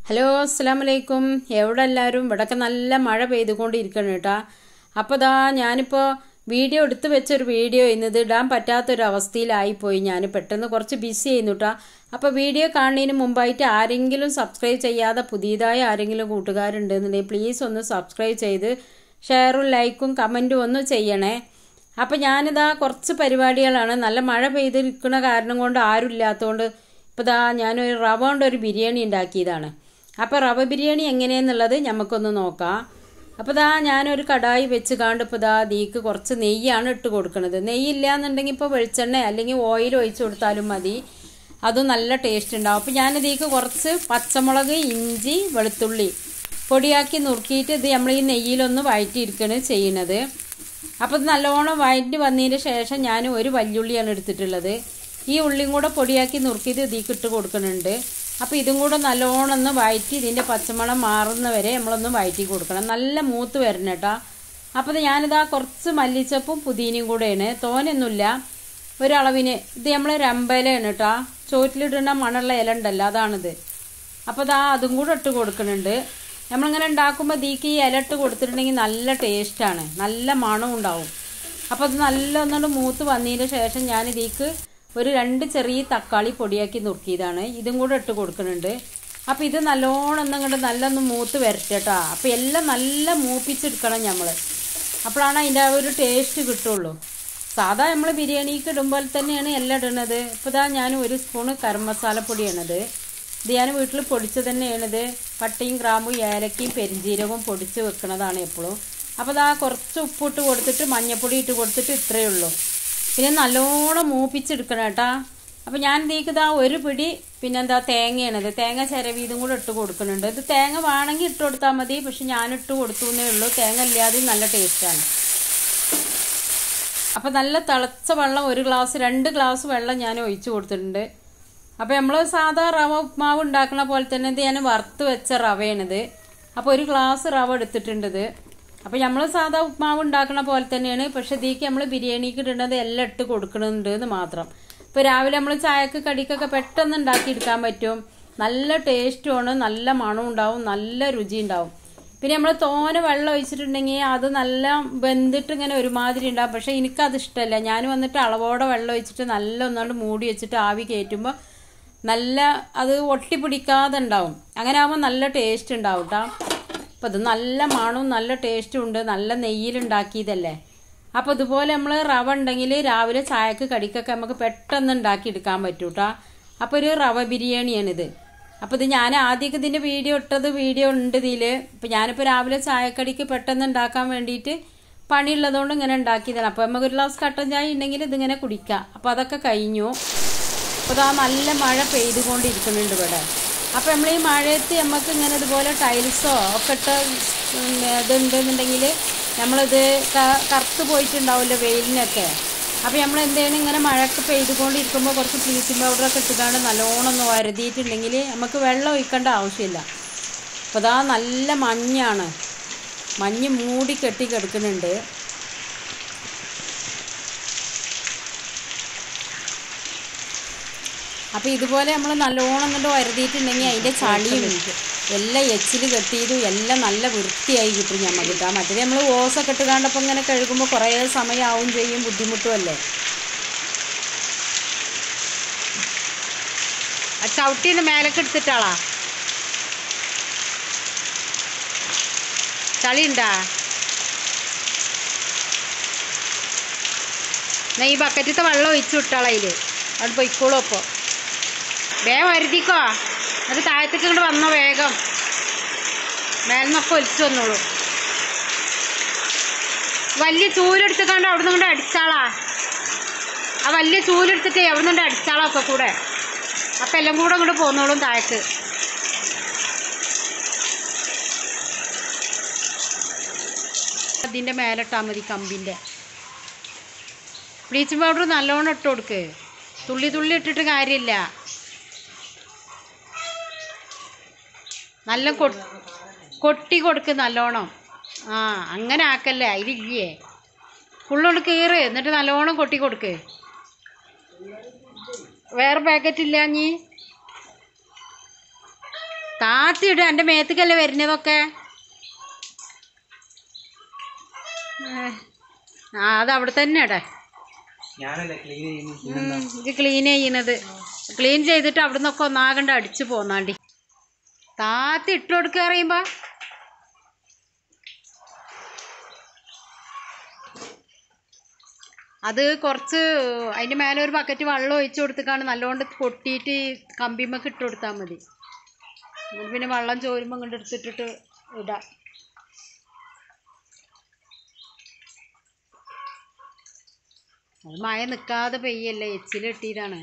hello അസ്സാം വലൈക്കും എവിടെ എല്ലാവരും ഇവിടെയൊക്കെ നല്ല മഴ പെയ്തുകൊണ്ടിരിക്കണം കേട്ടാ അപ്പോൾ ദാ ഞാനിപ്പോൾ വീഡിയോ എടുത്ത് വെച്ചൊരു വീഡിയോ ഇന്നത് ഇടാൻ പറ്റാത്തൊരു അവസ്ഥയിലായിപ്പോയി ഞാൻ പെട്ടെന്ന് കുറച്ച് ബിസി ചെയ്യുന്നു കേട്ടോ അപ്പോൾ വീഡിയോ കാണുന്നതിന് മുമ്പായിട്ട് ആരെങ്കിലും സബ്സ്ക്രൈബ് ചെയ്യാതെ പുതിയതായി ആരെങ്കിലും കൂട്ടുകാരുണ്ടെന്നുണ്ടെങ്കിൽ പ്ലീസ് ഒന്ന് സബ്സ്ക്രൈബ് ചെയ്ത് ഷെയറും ലൈക്കും കമൻറ്റും ഒന്ന് ചെയ്യണേ അപ്പം ഞാനിതാ കുറച്ച് പരിപാടികളാണ് നല്ല മഴ പെയ്തിരിക്കുന്ന കാരണം കൊണ്ട് ആരും ഇല്ലാത്തതുകൊണ്ട് ഇപ്പോൾ ദാ ഞാനൊരു റവ കൊണ്ട് ഒരു ബിരിയാണി ഉണ്ടാക്കിയതാണ് അപ്പോൾ റവ ബിരിയാണി എങ്ങനെയെന്നുള്ളത് നമുക്കൊന്ന് നോക്കാം അപ്പോൾ ദാ ഞാനൊരു കടായി വെച്ച് കാണ്ട് ഇപ്പോൾ ദാ ദീക്ക് കുറച്ച് നെയ്യാണ് ഇട്ട് കൊടുക്കുന്നത് നെയ്യില്ല എന്നുണ്ടെങ്കിൽ ഇപ്പോൾ വെളിച്ചെണ്ണ അല്ലെങ്കിൽ ഓയിൽ ഒഴിച്ച് കൊടുത്താലും മതി അതും നല്ല ടേസ്റ്റ് ഉണ്ടാവും അപ്പോൾ ഞാൻ ഇതിലേക്ക് കുറച്ച് പച്ചമുളക് ഇഞ്ചി വെളുത്തുള്ളി പൊടിയാക്കി നുറുക്കിയിട്ട് ഇത് നമ്മൾ ഈ നെയ്യിലൊന്ന് വഴറ്റിയിരിക്കുകയാണ് ചെയ്യുന്നത് അപ്പോൾ ഇത് നല്ലോണം വഴറ്റി വന്നതിന് ശേഷം ഞാൻ ഒരു വല്യുള്ളിയാണ് എടുത്തിട്ടുള്ളത് ഈ ഉള്ളിയും കൂടെ പൊടിയാക്കി നുറുക്കിയിട്ട് ഇതിലേക്ക് ഇട്ട് കൊടുക്കുന്നുണ്ട് അപ്പോൾ ഇതും കൂടെ നല്ലോണം ഒന്ന് വഴറ്റി ഇതിൻ്റെ പച്ചമണം മാറുന്നവരെ നമ്മളൊന്ന് വഴറ്റി കൊടുക്കണം നല്ല മൂത്ത് വരണം കേട്ടോ അപ്പോൾ ഞാനിതാ കുറച്ച് മല്ലിച്ചപ്പും പുതിനയും കൂടെയാണ് തോനൊന്നുമില്ല ഒരളവിന് ഇത് നമ്മൾ രമ്പയിലാണ് കേട്ടോ ചോറ്റിലിടുന്ന മണമുള്ള ഇല ഉണ്ടല്ലോ അതാണിത് അപ്പോൾ ഇതാ അതും കൂടെ ഇട്ട് കൊടുക്കുന്നുണ്ട് നമ്മളിങ്ങനെ ഉണ്ടാക്കുമ്പോൾ ദീക്ക് ഈ ഇല ഇട്ട് കൊടുത്തിട്ടുണ്ടെങ്കിൽ നല്ല ടേസ്റ്റാണ് നല്ല മണം ഉണ്ടാവും അപ്പോൾ അത് നല്ല ഒന്നുകൊണ്ട് മൂത്ത് വന്നതിന് ശേഷം ഞാൻ ഇതിക്ക് ഒരു രണ്ട് ചെറിയ തക്കാളി പൊടിയാക്കി നുറുക്കിയതാണ് ഇതും കൂടെ ഇട്ട് കൊടുക്കുന്നുണ്ട് അപ്പോൾ ഇത് നല്ലോണം ഒന്നും കൊണ്ട് നല്ലൊന്ന് മൂത്ത് വരട്ടെട്ടാ അപ്പോൾ എല്ലാം നല്ല മൂപ്പിച്ചെടുക്കണം നമ്മൾ അപ്പോഴാണ് അതിൻ്റെ ആ ഒരു ടേസ്റ്റ് കിട്ടുള്ളൂ സാധാ നമ്മൾ ബിരിയാണിക്ക് ഇടുമ്പോൾ തന്നെയാണ് എല്ലാം ഇടുന്നത് ഇപ്പോൾ ഇതാ ഞാൻ ഒരു സ്പൂണ് കരം മസാലപ്പൊടിയാണിത് ഇത് ഞാൻ വീട്ടിൽ പൊടിച്ച് തന്നെയാണിത് പട്ടയും ഗ്രാമ്പും ഏലക്കയും പെരിഞ്ജീരകവും പൊടിച്ച് വെക്കുന്നതാണ് എപ്പോഴും അപ്പോൾ ഇതാ കുറച്ച് ഉപ്പിട്ട് കൊടുത്തിട്ട് മഞ്ഞപ്പൊടി ഇട്ട് കൊടുത്തിട്ട് ഇത്രയേ ഉള്ളൂ പിന്നെ നല്ലോണം മൂപ്പിച്ചെടുക്കണം കേട്ടാ അപ്പോൾ ഞാൻ ഇതിലേക്കിതാ ഒരു പിടി പിന്നെന്താ തേങ്ങയാണിത് തേങ്ങ ചിരവി ഇതും കൂടെ ഇട്ട് കൊടുക്കുന്നുണ്ട് ഇത് തേങ്ങ വേണമെങ്കിൽ ഇട്ട് കൊടുത്താൽ മതി പക്ഷെ ഞാൻ ഇട്ട് കൊടുത്തു എന്നേ ഉള്ളൂ തേങ്ങ ഇല്ലാതെയും നല്ല ടേസ്റ്റാണ് അപ്പോൾ നല്ല തിളച്ച വെള്ളം ഒരു ഗ്ലാസ് രണ്ട് ഗ്ലാസ് വെള്ളം ഞാൻ ഒഴിച്ചു കൊടുത്തിട്ടുണ്ട് അപ്പോൾ നമ്മൾ സാധാ റവ ഉപ്മാവ് ഉണ്ടാക്കുന്ന പോലെ തന്നെ ഇത് ഞാൻ വറുത്ത് വെച്ച റവയാണിത് അപ്പോൾ ഒരു ഗ്ലാസ് റവ എടുത്തിട്ടുണ്ട് ഇത് അപ്പോൾ നമ്മൾ സാധാ ഉപ്മാവ് ഉണ്ടാക്കുന്ന പോലെ തന്നെയാണ് പക്ഷെ ഇതിലേക്ക് നമ്മൾ ബിരിയാണിക്ക് ഇടുന്നത് എല്ലാം ഇട്ട് കൊടുക്കുന്നുണ്ട് എന്ന് മാത്രം ഇപ്പോൾ രാവിലെ നമ്മൾ ചായക്ക് കടിക്കൊക്കെ പെട്ടെന്ന് ഉണ്ടാക്കിയെടുക്കാൻ പറ്റും നല്ല ടേസ്റ്റുമാണ് നല്ല മണം ഉണ്ടാവും നല്ല രുചി ഉണ്ടാവും പിന്നെ നമ്മൾ തോനെ വെള്ളം ഒഴിച്ചിട്ടുണ്ടെങ്കിൽ അത് നല്ല വെന്തിട്ട് ഇങ്ങനെ ഒരുമാതിരി ഉണ്ടാവും പക്ഷെ എനിക്കത് ഇഷ്ടമല്ല ഞാൻ വന്നിട്ട് അളവോടെ വെള്ളം ഒഴിച്ചിട്ട് നല്ല ഒന്നുകൊണ്ട് മൂടി വെച്ചിട്ട് ആവി കയറ്റുമ്പോൾ നല്ല അത് ഒട്ടിപ്പിടിക്കാതെ ഉണ്ടാവും അങ്ങനെ ആകുമ്പോൾ നല്ല ടേസ്റ്റ് ഉണ്ടാവും കേട്ടോ അപ്പോൾ ഇത് നല്ല മണവും നല്ല ടേസ്റ്റും ഉണ്ട് നല്ല നെയ്യിലുണ്ടാക്കിയതല്ലേ അപ്പോൾ ഇതുപോലെ നമ്മൾ റവ ഉണ്ടെങ്കിൽ രാവിലെ ചായക്ക് കടിക്കൊക്കെ നമുക്ക് പെട്ടെന്ന് ഉണ്ടാക്കി എടുക്കാൻ പറ്റൂ കേട്ടോ അപ്പോൾ ഒരു റവ ബിരിയാണിയാണിത് അപ്പോൾ ഇത് ഞാൻ ആദ്യമൊക്കെ ഇതിൻ്റെ വീഡിയോ ഇട്ടത് വീഡിയോ ഉണ്ട് ഇതിൽ ഇപ്പോൾ ഞാനിപ്പോൾ രാവിലെ ചായക്കടിക്ക് പെട്ടെന്ന് ഉണ്ടാക്കാൻ വേണ്ടിയിട്ട് പണിയുള്ളതുകൊണ്ട് ഇങ്ങനെ ഉണ്ടാക്കിയതാണ് അപ്പോൾ നമുക്ക് ഒരു ഗ്ലാസ് കട്ടൻ ചായ ഉണ്ടെങ്കിൽ ഇതിങ്ങനെ കുടിക്കാം അപ്പോൾ അതൊക്കെ കഴിഞ്ഞു അപ്പോൾ ഇതാ നല്ല മഴ പെയ്തുകൊണ്ടിരിക്കുന്നുണ്ട് ഇവിടെ അപ്പോൾ നമ്മൾ ഈ മഴയത്ത് നമുക്ക് ഇങ്ങനെ ഇതുപോലെ ടൈൽസോ ഒക്കെ ഇട്ട് ഇതുണ്ടെന്നുണ്ടെങ്കിൽ നമ്മളിത് കറുത്ത് പോയിട്ടുണ്ടാവില്ല വെയിലിനൊക്കെ അപ്പോൾ നമ്മൾ എന്ത് ചെയ്യണം ഇങ്ങനെ മഴയൊക്കെ പെയ്തുകൊണ്ടിരിക്കുമ്പോൾ കുറച്ച് ബ്ലീച്ചിങ് പൗഡറൊക്കെ ഇട്ടുകൊണ്ട് നല്ലോണം ഒന്ന് വരുതിയിട്ടുണ്ടെങ്കിൽ നമുക്ക് വെള്ളം ഒഴിക്കേണ്ട ആവശ്യമില്ല അപ്പോൾ ഇതാ നല്ല മഞ്ഞാണ് മഞ്ഞ് മൂടി കെട്ടി കിടക്കുന്നുണ്ട് അപ്പോൾ ഇതുപോലെ നമ്മൾ നല്ലോണം കൊണ്ട് വരുതിയിട്ടുണ്ടെങ്കിൽ അതിൻ്റെ ചളിയും എല്ലാം എച്ചിൽ കെട്ടിയതും എല്ലാം നല്ല വൃത്തിയായി കിട്ടും നമുക്ക് കിട്ടാം മറ്റേത് നമ്മൾ ഓസൊക്കെ ഇട്ട് കണ്ടപ്പോൾ ഇങ്ങനെ കഴുകുമ്പോൾ കുറേ സമയമാവും ചെയ്യും ബുദ്ധിമുട്ടുമല്ലേ ആ ചവിട്ടിന്ന് മേലക്ക് എടുത്തിട്ടാളാ ചളി ഉണ്ടാ എന്നാ ഈ ബക്കറ്റത്തെ വെള്ളം ഒഴിച്ചു വിട്ടാളാ അതിൽ അവിടെ പൊയ്ക്കോളൂ അപ്പോൾ വേഗം വരുതിക്കോ അത് താഴത്തേക്ക് ഇങ്ങോട്ട് വന്നോ വേഗം മേലെന്നൊക്കെ ഒലിച്ചു വന്നോളൂ വലിയ ചൂലെടുത്തിക്കാണ്ട് അവിടെ നിന്ന് അടിച്ചാളാ ആ വലിയ ചൂലെടുത്തിട്ട് അവിടെ നിന്ന് അടിച്ചാളാ ഒക്കെ കൂടെ അപ്പം എല്ലാം കൂടെ അങ്ങോട്ട് പോന്നോളും താഴേക്ക് അതിൻ്റെ മേലിട്ടാൽ മതി കമ്പിൻ്റെ ബ്ലീച്ചിങ് പൗഡർ നല്ലോണം ഇട്ട് കൊടുക്ക് തുള്ളി തുള്ളി ഇട്ടിട്ട് കാര്യമില്ല നല്ല കൊ കൊട്ടി കൊടുക്ക് നല്ലോണം ആ അങ്ങനെ ആക്കല്ലേ അതിലില്ലേ ഫുള്ളോണ്ട് കീറ് എന്നിട്ട് നല്ലോണം കൊട്ടി കൊടുക്ക് വേറെ പാക്കറ്റ് ഇല്ല നീ താത്തിയിട് എൻ്റെ മേത്തേക്കല്ലേ വരുന്നതൊക്കെ ഏ, ആ അത് അവിടെ തന്നെ ഇടേ ഞാനല്ലേ ക്ലീൻ ചെയ്യുന്നു ഉം, ഇത് ക്ലീൻ ചെയ്യണത് ക്ലീൻ ചെയ്തിട്ട് അവിടെ നിന്നൊക്കെ ഒന്നാകണ്ട് അടിച്ചു പോന്നാണ്ടി താത്തി ഇട്ട് കൊടുക്കുക അറിയുമ്പോ അത് കുറച്ച് അതിൻ്റെ മേലെ ഒരു ബക്കറ്റ് വെള്ളം ഒഴിച്ചു കൊടുത്തിക്കാണ് നല്ലോണ്ട് കൊട്ടിയിട്ട് കമ്പിമ്മക്ക് ഇട്ട് കൊടുത്താൽ മതി എന്നിട്ട് പിന്നെ വെള്ളം ചോരുമ്പോൾ ഇങ്ങോട്ട് എടുത്തിട്ടിട്ട് ഇടാം അത് മഴ നിൽക്കാതെ പെയ്യല്ലേ എച്ചിലിട്ടിട്ടാണ്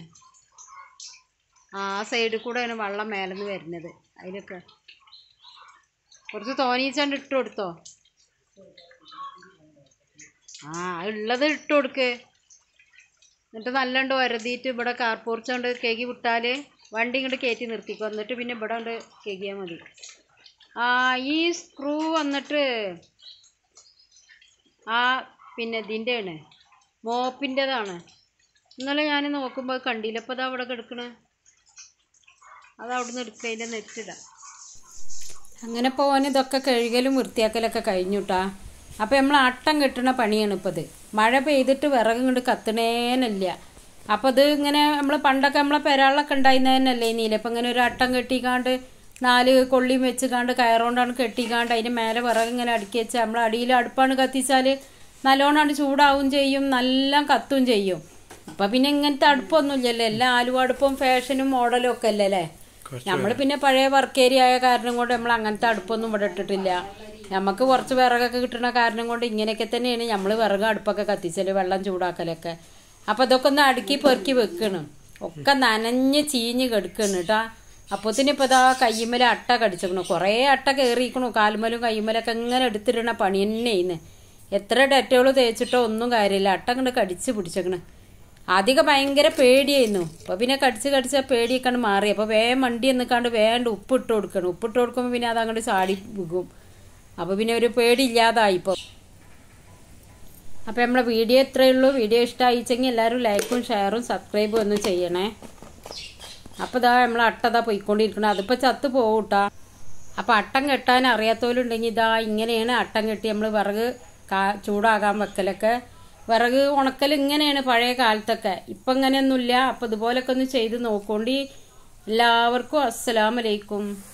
ആ സൈഡിൽ കൂടെയാണ് വെള്ളം മേലെന്ന് വരുന്നത് അതിലൊക്കെ കുറച്ച് തോനീച്ചാണ്ട് ഇട്ട് കൊടുത്തോ ആ ഉള്ളത് ഇട്ട് കൊടുക്ക് എന്നിട്ട് നല്ലോണ്ട് വരതിയിട്ട് ഇവിടെ കാർപ്പൂർച്ചോണ്ട് കേകി വിട്ടാൽ വണ്ടി ഇങ്ങോട്ട് കയറ്റി നിർത്തിക്കോ എന്നിട്ട് പിന്നെ ഇവിടെ കൊണ്ട് കേകിയാൽ മതി ആ ഈ സ്ക്രൂ വന്നിട്ട് ആ പിന്നെ ഇതിൻ്റെയാണ് മോപ്പിൻ്റെതാണ് ഇന്നലെ ഞാൻ നോക്കുമ്പോൾ അത് കണ്ടില്ല അപ്പോൾ അത് അവിടെ കിടക്കണ അത് അവിടെ നിന്ന് എടുക്കുക അതിൻ്റെ നെറ്റിടാം അങ്ങനെ പോകാൻ ഇതൊക്കെ കഴുകലും വൃത്തിയാക്കലൊക്കെ കഴിഞ്ഞുട്ടാ അപ്പോൾ നമ്മൾ അട്ടം കെട്ടുന്ന പണിയാണ് ഇപ്പോൾ ഇത് മഴ പെയ്തിട്ട് വിറക് ഇങ്ങോട്ട് കത്തണേനല്ല അപ്പോൾ ഇത് ഇങ്ങനെ നമ്മൾ പണ്ടൊക്കെ നമ്മളെ പെരാളൊക്കെ ഉണ്ടായിരുന്നതന്നല്ലേ ഇനിയില്ല അപ്പം ഇങ്ങനെ ഒരു അട്ടം കെട്ടിക്കാണ്ട് നാല് കൊള്ളിയും വെച്ച് കാണ്ട് കയറുകൊണ്ടാണ് കെട്ടിക്കാണ്ട് അതിൻ്റെ മേലെ വിറക് ഇങ്ങനെ അടുക്കി വെച്ച് നമ്മൾ അടിയിൽ അടുപ്പാണ് കത്തിച്ചാൽ നല്ലോണമാണ് ചൂടാവും ചെയ്യും നല്ല കത്തും ചെയ്യും അപ്പം പിന്നെ ഇങ്ങനത്തെ അടുപ്പൊന്നുമില്ലല്ലോ എല്ലാം ആലുവ അടുപ്പും ഫാഷനും മോഡലും ഒക്കെ അല്ലേ അല്ലേ നമ്മൾ പിന്നെ പഴയ വർക്ക് ഏരിയ ആയ കാരണം കൊണ്ട് നമ്മൾ അങ്ങനത്തെ അടുപ്പൊന്നും ഇവിടെ ഇട്ടിട്ടില്ല നമുക്ക് കുറച്ച് വിറകൊക്കെ കിട്ടുന്ന കാരണം കൊണ്ട് ഇങ്ങനെയൊക്കെ തന്നെയാണ് നമ്മൾ വിറക് അടുപ്പൊക്കെ കത്തിച്ചല് വെള്ളം ചൂടാക്കലൊക്കെ അപ്പം ഇതൊക്കെ ഒന്ന് അടുക്കി പെറുക്കി വെക്കണം ഒക്കെ നനഞ്ഞ് ചീഞ്ഞ് കെടുക്കണം കേട്ടാ അപ്പത്തിന് ഇപ്പോൾ ഇതാ കയ്യുമ്മൽ അട്ട കടിച്ചേക്കണു കുറേ അട്ട കയറിയിരിക്കണു കാലുമ്മലും കയ്യുമ്മലൊക്കെ ഇങ്ങനെ എടുത്തിടണ പണി തന്നെ ഇന്ന് എത്ര ഡെറ്റോൾ തേച്ചിട്ടോ ഒന്നും കാര്യമില്ല അട്ട അങ്ങോട്ട് കടിച്ച് പിടിച്ചേക്കണ് ആദ്യമൊക്കെ ഭയങ്കര പേടിയായിരുന്നു അപ്പോൾ പിന്നെ കടിച്ച് കടിച്ച പേടിയൊക്കെ മാറി അപ്പോൾ വേഗം വണ്ടി എന്നിക്കാണ്ട് വേണ്ട ഉപ്പിട്ട് കൊടുക്കണം ഉപ്പിട്ട് കൊടുക്കുമ്പോൾ പിന്നെ അത് അങ്ങോട്ട് ചാടി വിൽക്കും അപ്പോൾ പിന്നെ ഒരു പേടി ഇല്ലാതായി ഇപ്പോൾ അപ്പോൾ നമ്മളെ വീഡിയോ ഇത്രയേ ഉള്ളൂ വീഡിയോ ഇഷ്ടമായിച്ചെങ്കിൽ എല്ലാവരും ലൈക്കും ഷെയറും സബ്സ്ക്രൈബും ഒന്ന് ചെയ്യണേ അപ്പോൾ ഇതാ നമ്മൾ അട്ടതാ പോയിക്കൊണ്ടിരിക്കണം അതിപ്പോൾ ചത്ത് പോകൂട്ടാ അപ്പോൾ അട്ടം കെട്ടാൻ അറിയാത്തവരുണ്ടെങ്കിൽ ഇതാ ഇങ്ങനെയാണ് അട്ടം കെട്ടി നമ്മൾ വിറക് കാ ചൂടാകാൻ വെക്കലൊക്കെ വിറക് ഉണക്കൽ ഇങ്ങനെയാണ് പഴയ കാലത്തൊക്കെ ഇപ്പം ഇങ്ങനെയൊന്നുമില്ല അപ്പോൾ ഇതുപോലൊക്കെ ഒന്ന് ചെയ്ത് നോക്കോണ്ടി എല്ലാവർക്കും അസ്സലാമലൈക്കും